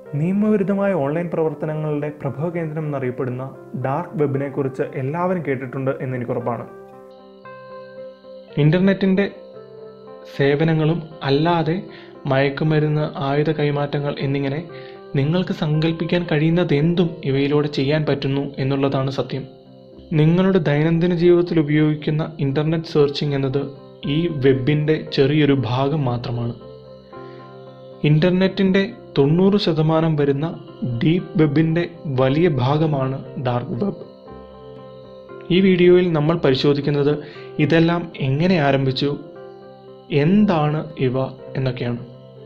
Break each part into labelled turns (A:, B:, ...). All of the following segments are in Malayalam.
A: നിയമവിരുദ്ധമായ ഓൺലൈൻ പ്രവർത്തനങ്ങളുടെ പ്രഭവകേന്ദ്രം എന്നറിയപ്പെടുന്ന ഡാർക്ക് വെബിനെ കുറിച്ച് എല്ലാവരും കേട്ടിട്ടുണ്ട് എന്ന് എനിക്ക് ഉറപ്പാണ് ഇൻ്റർനെറ്റിൻ്റെ സേവനങ്ങളും അല്ലാതെ മയക്കുമരുന്ന് ആയുധ കൈമാറ്റങ്ങൾ എന്നിങ്ങനെ നിങ്ങൾക്ക് സങ്കല്പിക്കാൻ കഴിയുന്നതെന്തും ഇവയിലൂടെ ചെയ്യാൻ പറ്റുന്നു എന്നുള്ളതാണ് സത്യം നിങ്ങളുടെ ദൈനംദിന ജീവിതത്തിൽ ഉപയോഗിക്കുന്ന ഇൻ്റർനെറ്റ് സെർച്ചിങ് എന്നത് ഈ വെബിൻ്റെ ചെറിയൊരു ഭാഗം മാത്രമാണ് ഇൻ്റർനെറ്റിൻ്റെ തൊണ്ണൂറ് ശതമാനം വരുന്ന ഡീപ്പ് വെബിൻ്റെ വലിയ ഭാഗമാണ് ഡാർക്ക് വെബ് ഈ വീഡിയോയിൽ നമ്മൾ പരിശോധിക്കുന്നത് ഇതെല്ലാം എങ്ങനെ ആരംഭിച്ചു എന്താണ് ഇവ എന്നൊക്കെയാണ്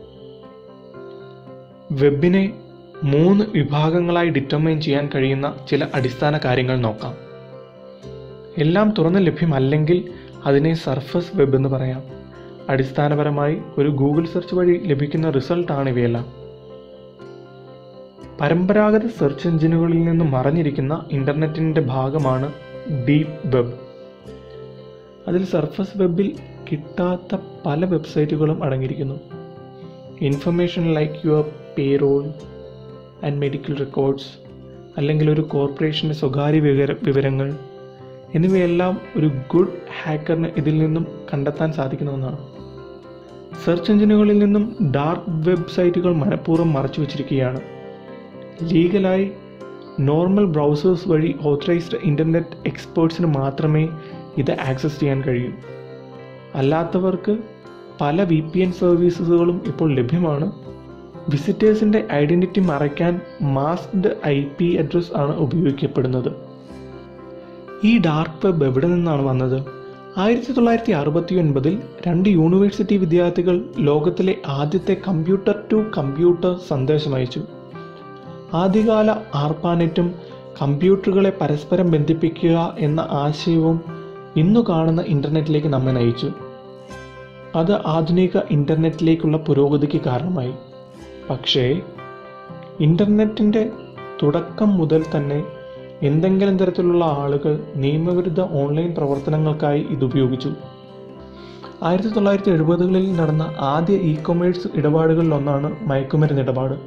A: വെബിനെ മൂന്ന് വിഭാഗങ്ങളായി ഡിറ്റർമൈൻ ചെയ്യാൻ കഴിയുന്ന ചില അടിസ്ഥാന കാര്യങ്ങൾ നോക്കാം എല്ലാം തുറന്ന് ലഭ്യമല്ലെങ്കിൽ അതിനെ സർഫസ് വെബ് എന്ന് പറയാം അടിസ്ഥാനപരമായി ഒരു ഗൂഗിൾ സെർച്ച് വഴി ലഭിക്കുന്ന റിസൾട്ടാണ് ഇവയെല്ലാം പരമ്പരാഗത സെർച്ച് എഞ്ചിനുകളിൽ നിന്ന് മറഞ്ഞിരിക്കുന്ന ഇൻ്റർനെറ്റിൻ്റെ ഭാഗമാണ് ഡീപ്പ് വെബ് അതിൽ സർഫസ് വെബിൽ കിട്ടാത്ത പല വെബ്സൈറ്റുകളും അടങ്ങിയിരിക്കുന്നു information like your payroll and medical records അല്ലെങ്കിൽ ഒരു കോർപ്പറേഷൻ്റെ സ്വകാര്യ വിവര വിവരങ്ങൾ എന്നിവയെല്ലാം ഒരു ഗുഡ് ഹാക്കറിന് ഇതിൽ നിന്നും കണ്ടെത്താൻ സാധിക്കുന്ന ഒന്നാണ് സെർച്ച് എഞ്ചിനുകളിൽ നിന്നും ഡാർക്ക് വെബ്സൈറ്റുകൾ മനഃപൂർവ്വം മറച്ചു വച്ചിരിക്കുകയാണ് ലീഗലായി നോർമൽ ബ്രൗസേഴ്സ് വഴി ഓത്തറൈസ്ഡ് ഇൻ്റർനെറ്റ് എക്സ്പേർട്സിന് മാത്രമേ ഇത് ആക്സസ് ചെയ്യാൻ കഴിയൂ അല്ലാത്തവർക്ക് പല വി പി എൻ സർവീസസുകളും ഇപ്പോൾ ലഭ്യമാണ് വിസിറ്റേഴ്സിൻ്റെ ഐഡൻറ്റിറ്റി മറയ്ക്കാൻ മാസ്ക്ഡ് ഐ പി അഡ്രസ് ആണ് ഉപയോഗിക്കപ്പെടുന്നത് ഈ ഡാർക്ക് വെബ് എവിടെ നിന്നാണ് വന്നത് ആയിരത്തി തൊള്ളായിരത്തി അറുപത്തി ഒൻപതിൽ രണ്ട് യൂണിവേഴ്സിറ്റി വിദ്യാർത്ഥികൾ ലോകത്തിലെ ആദ്യത്തെ കമ്പ്യൂട്ടർ ടു കമ്പ്യൂട്ടർ സന്ദേശം അയച്ചു ആദ്യകാല ആർപ്പാനെറ്റും കമ്പ്യൂട്ടറുകളെ പരസ്പരം ബന്ധിപ്പിക്കുക എന്ന ആശയവും ഇന്നു കാണുന്ന ഇൻ്റർനെറ്റിലേക്ക് നമ്മെ നയിച്ചു അത് ആധുനിക ഇൻ്റർനെറ്റിലേക്കുള്ള പുരോഗതിക്ക് കാരണമായി പക്ഷേ ഇൻ്റർനെറ്റിൻ്റെ തുടക്കം മുതൽ തന്നെ എന്തെങ്കിലും തരത്തിലുള്ള ആളുകൾ നിയമവിരുദ്ധ ഓൺലൈൻ പ്രവർത്തനങ്ങൾക്കായി ഇത് ഉപയോഗിച്ചു ആയിരത്തി തൊള്ളായിരത്തി എഴുപതുകളിൽ നടന്ന ആദ്യ ഇ കൊമേഴ്സ് ഇടപാടുകളിലൊന്നാണ് മയക്കുമരുന്ന് ഇടപാട്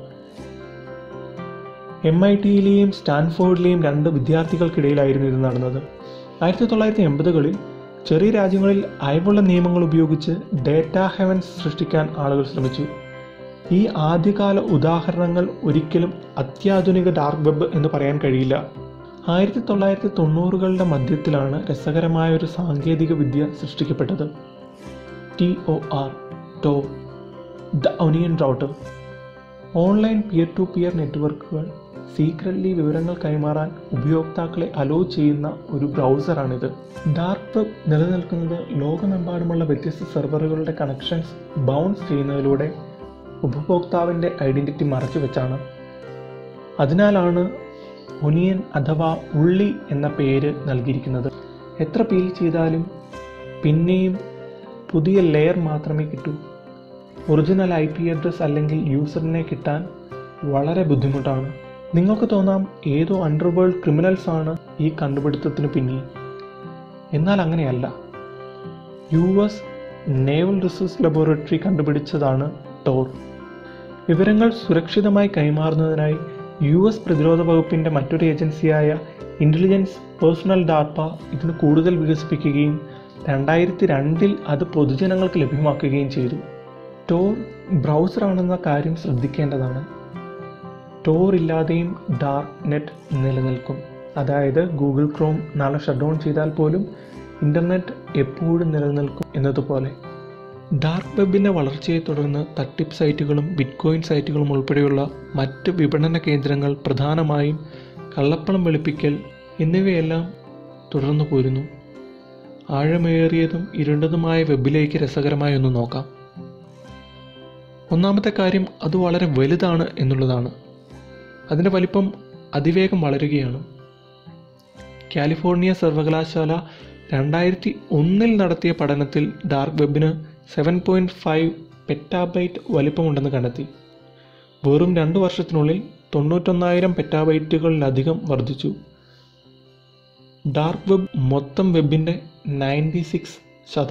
A: എം ഐ ടിയിലെയും സ്റ്റാൻഫോർഡിലെയും രണ്ട് വിദ്യാർത്ഥികൾക്കിടയിലായിരുന്നു ഇത് നടന്നത് ആയിരത്തി തൊള്ളായിരത്തി എൺപതുകളിൽ ചെറിയ രാജ്യങ്ങളിൽ അയവുള്ള നിയമങ്ങൾ ഉപയോഗിച്ച് ഡേറ്റ ഹെവൻസ് സൃഷ്ടിക്കാൻ ആളുകൾ ശ്രമിച്ചു ഈ ആദ്യകാല ഉദാഹരണങ്ങൾ ഒരിക്കലും അത്യാധുനിക ഡാർക്ക് വെബ് എന്ന് പറയാൻ കഴിയില്ല ആയിരത്തി തൊള്ളായിരത്തി തൊണ്ണൂറുകളുടെ മധ്യത്തിലാണ് രസകരമായ ഒരു സാങ്കേതിക വിദ്യ സൃഷ്ടിക്കപ്പെട്ടത് T O R tor the onion router online peer to peer നെറ്റ്വർക്കുകൾ സീക്രട്ട്ലി വിവരങ്ങൾ കൈമാറാൻ ഉപയോക്താക്കളെ അലോ ചെയ്യുന്ന ഒരു ബ്രൗസറാണിത് ഡാർക്ക് വെബ് നിലനിൽക്കുന്നത് ലോകമെമ്പാടുമുള്ള വ്യത്യസ്ത സെർവറുകളുടെ കണക്ഷൻസ് ബൗൺസ് ചെയ്യുന്നതിലൂടെ ഉപഭോക്താവിൻ്റെ ഐഡൻറ്റിറ്റി മറച്ചു വെച്ചാണ് അതിനാലാണ് ഒനിയൻ അഥവാ ഉള്ളി എന്ന പേര് നൽകിയിരിക്കുന്നത് എത്ര പീൽ ചെയ്താലും പിന്നെയും പുതിയ ലെയർ മാത്രമേ കിട്ടൂ ഒറിജിനൽ ഐ പി അഡ്രസ് അല്ലെങ്കിൽ യൂസറിനെ കിട്ടാൻ വളരെ ബുദ്ധിമുട്ടാണ് നിങ്ങൾക്ക് തോന്നാം ഏതോ അണ്ടർവേൾഡ് ക്രിമിനൽസ് ആണ് ഈ കണ്ടുപിടുത്തത്തിന് പിന്നിൽ എന്നാൽ അങ്ങനെയല്ല U S naval research laboratory കണ്ടുപിടിച്ചതാണ് ടോർ വിവരങ്ങൾ സുരക്ഷിതമായി കൈമാറുന്നതിനായി യു എസ് പ്രതിരോധ വകുപ്പിൻ്റെ മറ്റൊരു ഏജൻസിയായ ഇൻ്റലിജൻസ് പേഴ്സണൽ ഡാറ്റ ഇതിന് കൂടുതൽ വികസിപ്പിക്കുകയും രണ്ടായിരത്തി രണ്ടിൽ അത് പൊതുജനങ്ങൾക്ക് ലഭ്യമാക്കുകയും ചെയ്തു ടോർ ബ്രൗസറാണെന്ന കാര്യം ശ്രദ്ധിക്കേണ്ടതാണ് ടോർ ഇല്ലാതെയും ഡാർക്ക് നെറ്റ് നിലനിൽക്കും അതായത് ഗൂഗിൾ ക്രോം നാളെ ഷട്ട് ഡൗൺ ചെയ്താൽ പോലും ഇൻ്റർനെറ്റ് എപ്പോഴും നിലനിൽക്കും എന്നതുപോലെ ഡാർക്ക് വെബിൻ്റെ വളർച്ചയെ തുടർന്ന് തട്ടിപ്പ് സൈറ്റുകളും ബിറ്റ്കോയിൻ സൈറ്റുകളും ഉൾപ്പെടെയുള്ള മറ്റ് വിപണന കേന്ദ്രങ്ങൾ പ്രധാനമായും കള്ളപ്പണം വെളുപ്പിക്കൽ എന്നിവയെല്ലാം തുടർന്നു പോരുന്നു ആഴമേറിയതും ഇരുണ്ടതുമായ വെബിലേക്ക് രസകരമായി ഒന്ന് നോക്കാം ഒന്നാമത്തെ കാര്യം അത് വളരെ വലുതാണ് എന്നുള്ളതാണ് അതിൻ്റെ വലിപ്പം അതിവേഗം വളരുകയാണ് കാലിഫോർണിയ സർവകലാശാല രണ്ടായിരത്തി ഒന്നിൽ നടത്തിയ പഠനത്തിൽ ഡാർക്ക് വെബിന് സെവൻ പോയിൻറ്റ് ഫൈവ് പെറ്റാബൈറ്റ് വലിപ്പമുണ്ടെന്ന് കണ്ടെത്തി വെറും രണ്ട് വർഷത്തിനുള്ളിൽ തൊണ്ണൂറ്റൊന്നായിരം പെറ്റാബൈറ്റുകളിലധികം വർദ്ധിച്ചു ഡാർക്ക് വെബ് മൊത്തം വെബിൻ്റെ നയൻറ്റി സിക്സ്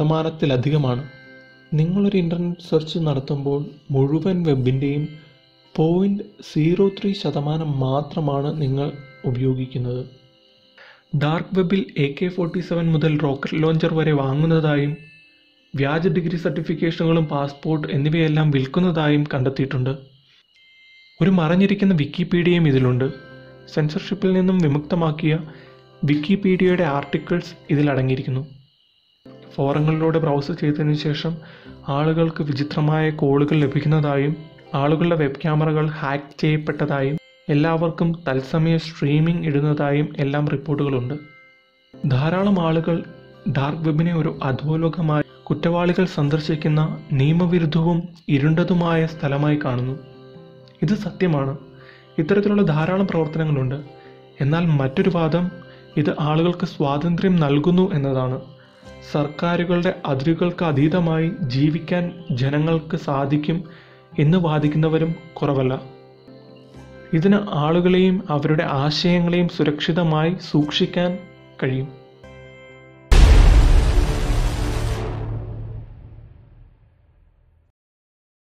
A: ശതമാനത്തിലധികമാണ് നിങ്ങളൊരു ഇൻ്റർനെറ്റ് സെർച്ച് നടത്തുമ്പോൾ മുഴുവൻ വെബിൻ്റെയും പോയിൻറ്റ് സീറോ ത്രീ ശതമാനം മാത്രമാണ് നിങ്ങൾ ഉപയോഗിക്കുന്നത് ഡാർക്ക് വെബിൽ എ കെ ഫോർട്ടി സെവൻ മുതൽ റോക്കറ്റ് ലോഞ്ചർ വരെ വാങ്ങുന്നതായും വ്യാജ ഡിഗ്രി സർട്ടിഫിക്കേഷനുകളും പാസ്പോർട്ട് എന്നിവയെല്ലാം വിൽക്കുന്നതായും കണ്ടെത്തിയിട്ടുണ്ട് ഒരു മറഞ്ഞിരിക്കുന്ന വിക്കിപീഡിയയും ഇതിലുണ്ട് സെൻസർഷിപ്പിൽ നിന്നും വിമുക്തമാക്കിയ വിക്കിപീഡിയയുടെ ആർട്ടിക്കിൾസ് ഇതിൽ അടങ്ങിയിരിക്കുന്നു ഫോറങ്ങളിലൂടെ ബ്രൗസ് ചെയ്തതിനു ശേഷം ആളുകൾക്ക് വിചിത്രമായ കോളുകൾ ലഭിക്കുന്നതായും ആളുകളുടെ വെബ് ക്യാമറകൾ ഹാക്ക് ചെയ്യപ്പെട്ടതായും എല്ലാവർക്കും തത്സമയ സ്ട്രീമിംഗ് ഇടുന്നതായും എല്ലാം റിപ്പോർട്ടുകളുണ്ട് ധാരാളം ആളുകൾ ഡാർക്ക് വെബിനെ ഒരു അധോലോകമായി കുറ്റവാളികൾ സന്ദർശിക്കുന്ന നിയമവിരുദ്ധവും ഇരുണ്ടതുമായ സ്ഥലമായി കാണുന്നു ഇത് സത്യമാണ് ഇത്തരത്തിലുള്ള ധാരാളം പ്രവർത്തനങ്ങളുണ്ട് എന്നാൽ മറ്റൊരു വാദം ഇത് ആളുകൾക്ക് സ്വാതന്ത്ര്യം നൽകുന്നു എന്നതാണ് സർക്കാരുകളുടെ അതിരുകൾക്ക് അതീതമായി ജീവിക്കാൻ ജനങ്ങൾക്ക് സാധിക്കും എന്ന് വാദിക്കുന്നവരും കുറവല്ല ഇതിന് ആളുകളെയും അവരുടെ ആശയങ്ങളെയും സുരക്ഷിതമായി സൂക്ഷിക്കാൻ കഴിയും